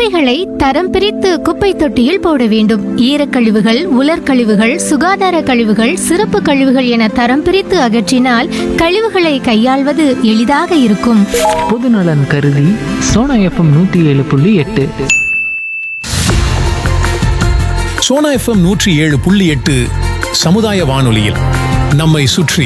குப்பைகளை தரம் பிரித்து குப்பை தொட்டியில் போட வேண்டும் ஈரக்கழிவுகள் உலர்கழிவுகள் சுகாதார கழிவுகள் சிறப்பு கழிவுகள் என தரம் பிரித்து அகற்றினால் கழிவுகளை கையாள்வது எளிதாக இருக்கும் பொதுநலன் கருதி சோனா எஃப்எம் நூற்றி ஏழு புள்ளி எட்டு சோனா எஃப்எம் நூற்றி ஏழு புள்ளி எட்டு சமுதாய வானொலியில் நம்மை சுற்றி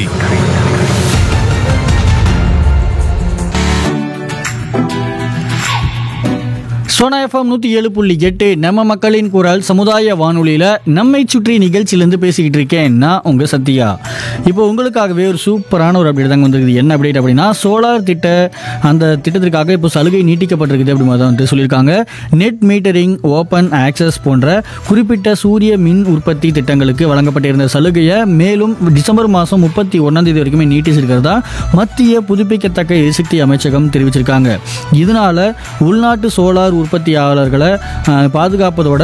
சோனா எஃப்எம் நூற்றி ஏழு புள்ளி எட்டு நம்ம மக்களின் குரல் சமுதாய வானொலியில் நம்மை சுற்றி நிகழ்ச்சியிலேருந்து பேசிக்கிட்டு இருக்கேன் நான் உங்கள் சத்யா இப்போ உங்களுக்காகவே ஒரு சூப்பரான ஒரு அப்டேட் தாங்க வந்திருக்குது என்ன அப்டேட் அப்படின்னா சோலார் திட்ட அந்த திட்டத்திற்காக இப்போ சலுகை நீட்டிக்கப்பட்டிருக்குது அப்படி மாதிரி வந்துட்டு சொல்லியிருக்காங்க நெட் மீட்டரிங் ஓப்பன் ஆக்சஸ் போன்ற குறிப்பிட்ட சூரிய மின் உற்பத்தி திட்டங்களுக்கு வழங்கப்பட்டிருந்த சலுகையை மேலும் டிசம்பர் மாதம் முப்பத்தி ஒன்றாம் தேதி வரைக்குமே நீட்டிச்சிருக்கிறதா மத்திய புதுப்பிக்கத்தக்க எரிசக்தி அமைச்சகம் தெரிவிச்சிருக்காங்க இதனால உள்நாட்டு சோலார் உற்பத்தியாளர்களை அஹ், பாதுகாப்பதோட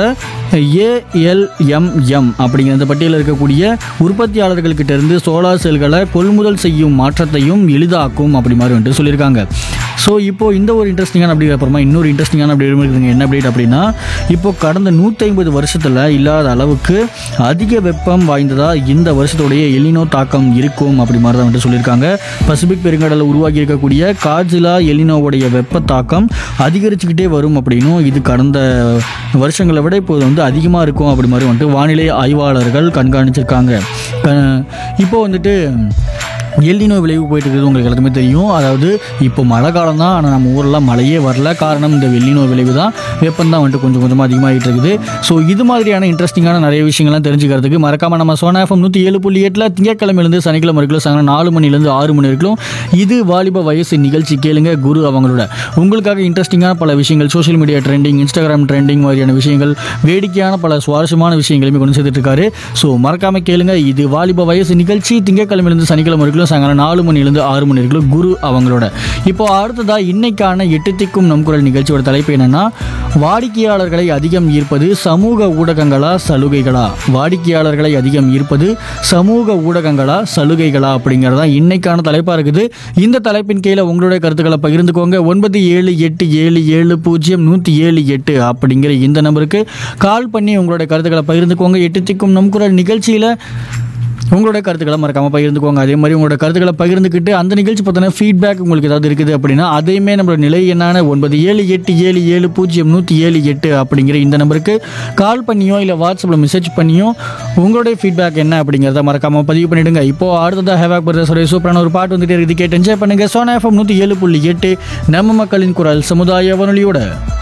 ஏஎல்எம்எம் அப்படிங்கிற அந்த பட்டியலில் இருக்கக்கூடிய உற்பத்தியாளர்கள்கிட்ட இருந்து சோலார் செல்களை கொள்முதல் செய்யும் மாற்றத்தையும் எளிதாக்கும் அப்படி மாதிரி வந்துட்டு சொல்லியிருக்காங்க ஸோ இப்போ இந்த ஒரு இன்ட்ரெஸ்டிங்கான அப்டேட் அப்புறமா இன்னொரு இன்ட்ரெஸ்டிங்கான அப்டேட் இருக்குதுங்க என்ன அப்டேட் அப்படின்னா இப்போ கடந்த நூற்றி ஐம்பது வருஷத்தில் இல்லாத அளவுக்கு அதிக வெப்பம் வாய்ந்ததா இந்த வருஷத்துடைய எலினோ தாக்கம் இருக்கும் அப்படி மாதிரி தான் வந்துட்டு சொல்லியிருக்காங்க பசிபிக் பெருங்கடலில் உருவாகி இருக்கக்கூடிய காஜிலா எலினோவுடைய வெப்ப தாக்கம் அதிகரிச்சுக்கிட்டே வரும் அப்படின்னும் இது கடந்த வருஷங்களை விட இப்போ வந்து அதிகமாக இருக்கும் அப்படி மாதிரி வந்துட்டு வானிலை ஆய்வாளர்கள் கண்காணிச்சிருக்காங்க அஹ் இப்போ வந்துட்டு எல்லினோ விளைவு போயிட்டு இருக்குது உங்களுக்கு எல்லாத்துமே தெரியும் அதாவது இப்போ மழை காலம் தான் ஆனால் நம்ம ஊரெல்லாம் மழையே வரல காரணம் இந்த வெள்ளினோ விளைவு தான் வெப்பம் தான் வந்துட்டு கொஞ்சம் கொஞ்சமாக அதிகமாகிட்டு இருக்குது ஸோ இது மாதிரியான இன்ட்ரெஸ்டிங்கான நிறைய விஷயங்கள்லாம் தெரிஞ்சுக்கிறதுக்கு மறக்காம நம்ம சோனா எஃப்எம் நூற்றி ஏழு புள்ளி எட்டில் திங்கக்கிழமையிலேருந்து சனிக்கிழமை வரைக்கும் சாயங்காலம் நாலு மணிலேருந்து ஆறு மணி வரைக்கும் இது வாலிப வயசு நிகழ்ச்சி கேளுங்க குரு அவங்களோட உங்களுக்காக இன்ட்ரெஸ்டிங்கான பல விஷயங்கள் social media trending Instagram trending மாதிரியான விஷயங்கள் வேடிக்கையான பல சுவாரஸ்யமான விஷயங்களையுமே கொண்டு சேர்த்துட்டு இருக்காரு ஸோ மறக்காம கேளுங்க இது வாலிப வயசு நிகழ்ச்சி திங்கக்கிழமையிலேருந்து சனிக்கிழமை வரைக்கும் சாயங்காலம் நாலு மணிலேருந்து ஆறு மணி வரைக்கும் குரு அவங்களோட இப்போ அடுத்ததா இன்னைக்கான எட்டு திக்கும் நம் குரல் நிகழ்ச்சியோட தலைப்பு என்னன்னா வாடிக்கையாளர்களை அதிகம் ஈர்ப்பது சமூக ஊடகங்களா சலுகைகளா வாடிக்கையாளர்களை அதிகம் ஈர்ப்பது சமூக ஊடகங்களா சலுகைகளா அப்படிங்கிறதா இன்னைக்கான தலைப்பாக இருக்குது இந்த தலைப்பின் கீழே உங்களுடைய கருத்துக்களை பகிர்ந்துக்கோங்க ஒன்பது ஏழு எட்டு ஏழு ஏழு பூஜ்ஜியம் நூற்றி ஏழு எட்டு அப்படிங்கிற இந்த நம்பருக்கு கால் பண்ணி உங்களுடைய கருத்துக்களை பகிர்ந்துக்கோங்க எட்டு திக்கும் நம் குரல் நிகழ்ச்சியில் உங்களோட கருத்துக்களை மறக்காம பகிர்ந்துக்கோங்க அதே மாதிரி உங்களோட கருத்துக்களை பகிர்ந்துக்கிட்டு அந்த நிகழ்ச்சி பார்த்தீங்கன்னா ஃபீட்பேக் உங்களுக்கு ஏதாவது இருக்குது அப்படின்னா அதையுமே நம்மளோட நிலை என்னான ஒன்பது ஏழு எட்டு ஏழு ஏழு பூஜ்ஜியம் நூற்றி ஏழு எட்டு அப்படிங்கிற இந்த நம்பருக்கு கால் பண்ணியோ இல்லை வாட்ஸ்அப்பில் மெசேஜ் பண்ணியோ உங்களுடைய ஃபீட்பேக் என்ன அப்படிங்கிறத மறக்காம பதிவு பண்ணிடுங்க இப்போ அடுத்ததாக ஹேவாக் பிரதர்ஸோட சூப்பரான ஒரு பாட்டு வந்துட்டே இருக்குது கேட்டு என்ஜாய் பண்ணுங்க சோனா எஃப்எம் நூற்றி ஏழு புள்ளி எட்டு நம்ம மக்களின் குரல் சமுதாய வானொலியோட